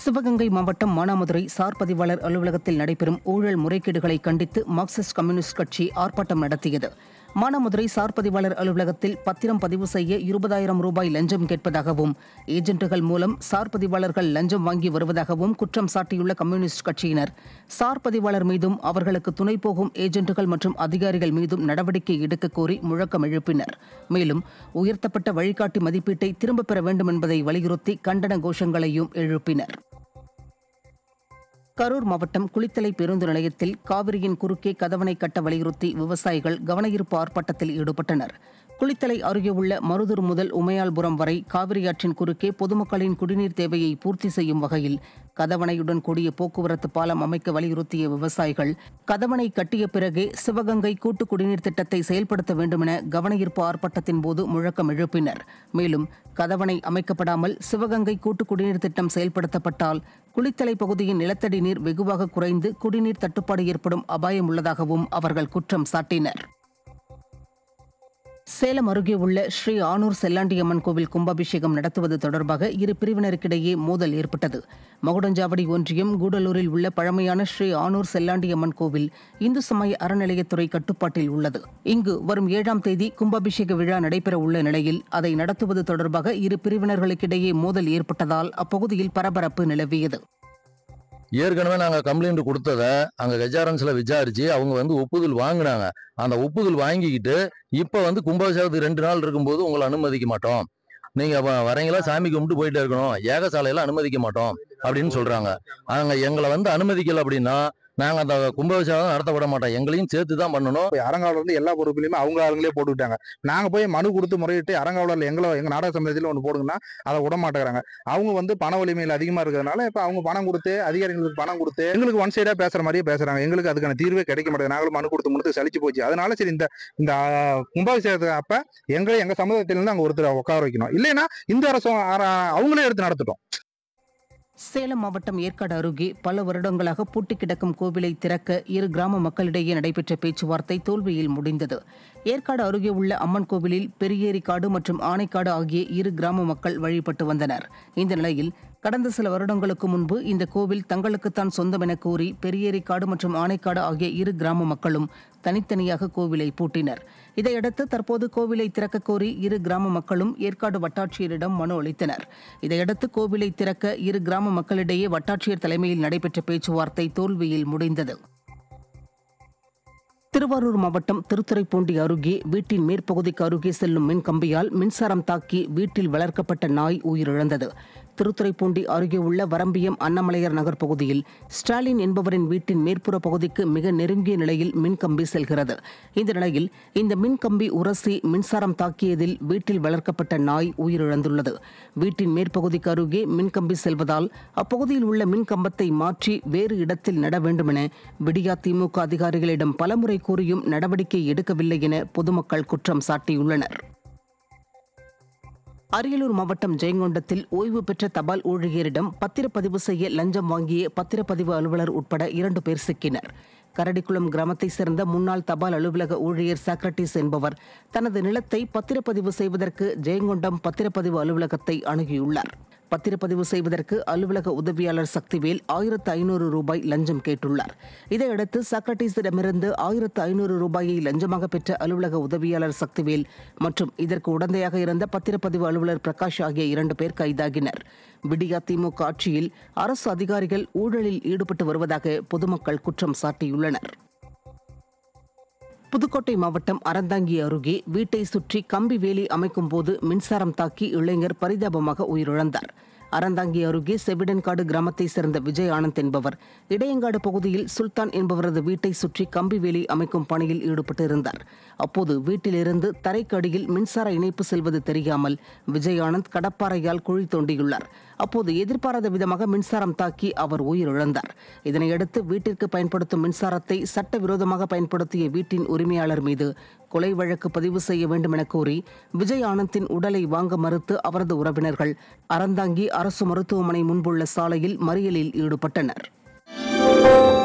சிவகங்கை மாவட்டம் மானாமதுரை சார் பதிவாளர் அலுவலகத்தில் நடைபெறும் ஊழல் முறைகேடுகளை கண்டித்து மார்க்சிஸ்ட் கம்யூனிஸ்ட் கட்சி ஆர்ப்பாட்டம் நடத்தியது மானாமதுரை சார் பதிவாளர் அலுவலகத்தில் பத்திரம் பதிவு செய்ய இருபதாயிரம் ரூபாய் லஞ்சம் கேட்பதாகவும் ஏஜென்ட்டுகள் மூலம் சார் பதிவாளர்கள் லஞ்சம் வாங்கி வருவதாகவும் குற்றம் சாட்டியுள்ள கம்யூனிஸ்ட் கட்சியினர் சார் பதிவாளர் மீதும் அவர்களுக்கு துணை போகும் ஏஜென்ட்டுகள் மற்றும் அதிகாரிகள் மீதும் நடவடிக்கை எடுக்க கோரி முழக்கம் எழுப்பினர் மேலும் உயர்த்தப்பட்ட வழிகாட்டி மதிப்பீட்டை திரும்பப் பெற வேண்டும் என்பதை வலியுறுத்தி கண்டன கோஷங்களையும் எழுப்பினர் கரூர் மாவட்டம் குளித்தலை பேருந்து நிலையத்தில் காவிரியின் குறுக்கே கதவணை கட்ட வலியுறுத்தி விவசாயிகள் கவனஈர்ப்பு ஆர்ப்பாட்டத்தில் ஈடுபட்டனர் குளித்தலை அருகே உள்ள மருதூர் முதல் உமையாள்புரம் வரை காவிரி ஆற்றின் குறுக்கே பொதுமக்களின் குடிநீர் தேவையை பூர்த்தி செய்யும் வகையில் கதவணையுடன் கூடிய போக்குவரத்து பாலம் அமைக்க வலியுறுத்திய விவசாயிகள் கதவணை கட்டிய பிறகே சிவகங்கை கூட்டு குடிநீர் திட்டத்தை செயல்படுத்த வேண்டுமென கவனஈர்ப்பு ஆர்ப்பாட்டத்தின் போது முழக்கம் எழுப்பினர் மேலும் கதவணை அமைக்கப்படாமல் சிவகங்கை கூட்டு குடிநீர் திட்டம் செயல்படுத்தப்பட்டால் குளித்தலை பகுதியின் நிலத்தடி நீர் வெகுவாக குறைந்து குடிநீர் தட்டுப்பாடு ஏற்படும் அபாயம் உள்ளதாகவும் அவர்கள் குற்றம் சாட்டினர் சேலம் அருகே உள்ள ஸ்ரீ ஆனூர் செல்லாண்டியம்மன் கோவில் கும்பாபிஷேகம் நடத்துவது தொடர்பாக இரு பிரிவினருக்கிடையே மோதல் ஏற்பட்டது மகுடஞ்சாவடி ஒன்றியம் கூடலூரில் உள்ள பழமையான ஸ்ரீ ஆனூர் செல்லாண்டியம்மன் கோவில் இந்து சமய அறநிலையத்துறை கட்டுப்பாட்டில் உள்ளது இங்கு வரும் ஏழாம் தேதி கும்பாபிஷேக விழா நடைபெற உள்ள நிலையில் அதை நடத்துவது தொடர்பாக இரு பிரிவினர்களுக்கிடையே மோதல் ஏற்பட்டதால் அப்பகுதியில் பரபரப்பு நிலவியது ஏற்கனவே நாங்க கம்ப்ளைண்ட் கொடுத்தத அங்க கஜாரன்ஸ்ல விசாரிச்சு அவங்க வந்து ஒப்புதல் வாங்கினாங்க அந்த ஒப்புதல் வாங்கிக்கிட்டு இப்ப வந்து கும்பாபிஷேகத்துக்கு ரெண்டு நாள் இருக்கும்போது உங்களை அனுமதிக்க மாட்டோம் நீங்க வ- வரீங்களா சாமி கும்பிட்டு போயிட்டே இருக்கணும் ஏகசாலையில அனுமதிக்க மாட்டோம் அப்படின்னு சொல்றாங்க அவங்க எங்களை வந்து அனுமதிக்கல அப்படின்னா நாங்க அந்த கும்பாபிஷேகம் நடத்த விட மாட்டோம் எங்களையும் சேர்த்து தான் பண்ணணும் போய் அறங்காவலர் வந்து எல்லா பொறுப்புலையுமே அவங்க ஆளுங்களே போட்டுக்கிட்டாங்க நாங்க போய் மனு கொடுத்து முறையிட்டு அறங்காவலர்ல எங்களை எங்க நாடக சமுதாயத்தில் ஒன்று போடுங்கன்னா அதை விட மாட்டேங்கிறாங்க அவங்க வந்து பண வலிமையில் அதிகமா இருக்கிறதுனால இப்ப அவங்க பணம் கொடுத்து அதிகாரிகளுக்கு பணம் கொடுத்து எங்களுக்கு ஒன் சைடா பேசுற மாதிரியே பேசுறாங்க எங்களுக்கு அதுக்கான தீர்வே கிடைக்க மாட்டேங்குது நாங்களும் மனு கொடுத்து முடித்து சலிச்சு போச்சு அதனால சரி இந்த இந்த ஆஹ், கும்பாபிஷேகத்துக்கு அப்ப எங்களை எங்க சமுதாயத்திலிருந்து அங்க ஒருத்தர் உட்கார வைக்கணும் இல்லைன்னா இந்த அரசும் அர- அவங்களே எடுத்து நடத்தட்டும் சேலம் மாவட்டம் ஏற்காடு அருகே பல வருடங்களாக பூட்டி கிடக்கும் கோவிலை திறக்க இரு கிராம மக்களிடையே நடைபெற்ற பேச்சுவார்த்தை தோல்வியில் முடிந்தது ஏற்காடு அருகே உள்ள அம்மன் கோவிலில் பெரியேரிக்காடு மற்றும் ஆனைக்காடு ஆகிய இரு கிராம மக்கள் வழிபட்டு வந்தனர் இந்த நிலையில் கடந்த சில வருடங்களுக்கு முன்பு இந்த கோவில் தங்களுக்குத்தான் சொந்தம் என கூறி பெரியேரிக்காடு மற்றும் ஆனைக்காடு ஆகிய இரு கிராம மக்களும் தனித்தனியாக கோவிலை பூட்டினர் இதையடுத்து தற்போது கோவிலை திறக்க கோரி இரு கிராம மக்களும் ஏற்காடு வட்டாட்சியரிடம் மனு அளித்தனர் இதையடுத்து கோவிலை திறக்க இரு கிராம மக்களிடையே வட்டாட்சியர் தலைமையில் நடைபெற்ற பேச்சுவார்த்தை தோல்வியில் முடிந்தது திருவாரூர் மாவட்டம் திருத்துறைப்பூண்டி அருகே வீட்டின் மேற்பகுதிக்கு அருகே செல்லும் மின் கம்பியால் மின்சாரம் தாக்கி வீட்டில் வளர்க்கப்பட்ட நாய் உயிரிழந்தது திருத்துறைப்பூண்டி அருகே உள்ள வரம்பியம் அன்னமலையர் நகர் பகுதியில் ஸ்டாலின் என்பவரின் வீட்டின் மேற்புற பகுதிக்கு மிக நெருங்கிய நிலையில் மின்கம்பி செல்கிறது இந்த நிலையில் இந்த மின்கம்பி உரசி மின்சாரம் தாக்கியதில் வீட்டில் வளர்க்கப்பட்ட நாய் உயிரிழந்துள்ளது வீட்டின் மேற்பகுதிக்கு அருகே மின்கம்பி செல்வதால் அப்பகுதியில் உள்ள மின்கம்பத்தை மாற்றி வேறு இடத்தில் நட வேண்டுமென விடியா திமுக அதிகாரிகளிடம் பலமுறை கூறியும் நடவடிக்கை எடுக்கவில்லை என பொதுமக்கள் குற்றம் சாட்டியுள்ளனர் அரியலூர் மாவட்டம் ஜெயங்கொண்டத்தில் ஓய்வு பெற்ற தபால் ஊழியரிடம் பத்திரப்பதிவு செய்ய லஞ்சம் வாங்கிய பத்திரப்பதிவு அலுவலர் உட்பட இரண்டு பேர் சிக்கினர் கரடிக்குளம் கிராமத்தைச் சேர்ந்த முன்னாள் தபால் அலுவலக ஊழியர் சாக்ரட்டிஸ் என்பவர் தனது நிலத்தை பத்திரப்பதிவு செய்வதற்கு ஜெயங்கொண்டம் பத்திரப்பதிவு அலுவலகத்தை அணுகியுள்ளார் பத்திரப்பதிவு செய்வதற்கு அலுவலக உதவியாளர் சக்திவேல் ஆயிரத்து ஐநூறு ரூபாய் லஞ்சம் கேட்டுள்ளார் இதையடுத்து சாக்ரட்டிஸிடமிருந்து ஆயிரத்து ஐநூறு ரூபாயை லஞ்சமாக பெற்ற அலுவலக உதவியாளர் சக்திவேல் மற்றும் இதற்கு உடந்தையாக இருந்த பத்திரப்பதிவு அலுவலர் பிரகாஷ் ஆகிய இரண்டு பேர் கைதாகினர் விடியா திமுக ஆட்சியில் அரசு அதிகாரிகள் ஊழலில் ஈடுபட்டு வருவதாக பொதுமக்கள் குற்றம் சாட்டியுள்ளனர் புதுக்கோட்டை மாவட்டம் அறந்தாங்கி அருகே வீட்டை சுற்றி கம்பி வேலி அமைக்கும் போது மின்சாரம் தாக்கி இளைஞர் பரிதாபமாக உயிரிழந்தார் அறந்தாங்கி அருகே செவிடன்காடு கிராமத்தைச் சேர்ந்த விஜய் ஆனந்த் என்பவர் இடையங்காடு பகுதியில் சுல்தான் என்பவரது வீட்டை சுற்றி கம்பி வேலி அமைக்கும் பணியில் ஈடுபட்டிருந்தார் அப்போது வீட்டிலிருந்து தரைக்கு அடியில் மின்சார இணைப்பு செல்வது தெரியாமல் விஜய் ஆனந்த் கடப்பாறையால் குழி தோண்டியுள்ளார் அப்போது எதிர்பாராத விதமாக மின்சாரம் தாக்கி அவர் உயிரிழந்தார் இதனையடுத்து வீட்டிற்கு பயன்படுத்தும் மின்சாரத்தை சட்டவிரோதமாக பயன்படுத்திய வீட்டின் உரிமையாளர் மீது கொலை வழக்கு பதிவு செய்ய வேண்டும் என கோரி விஜய் ஆனந்தின் உடலை வாங்க மறுத்து அவரது உறவினர்கள் அறந்தாங்கி அரசு மருத்துவமனை முன்புள்ள சாலையில் மறியலில் ஈடுபட்டனர்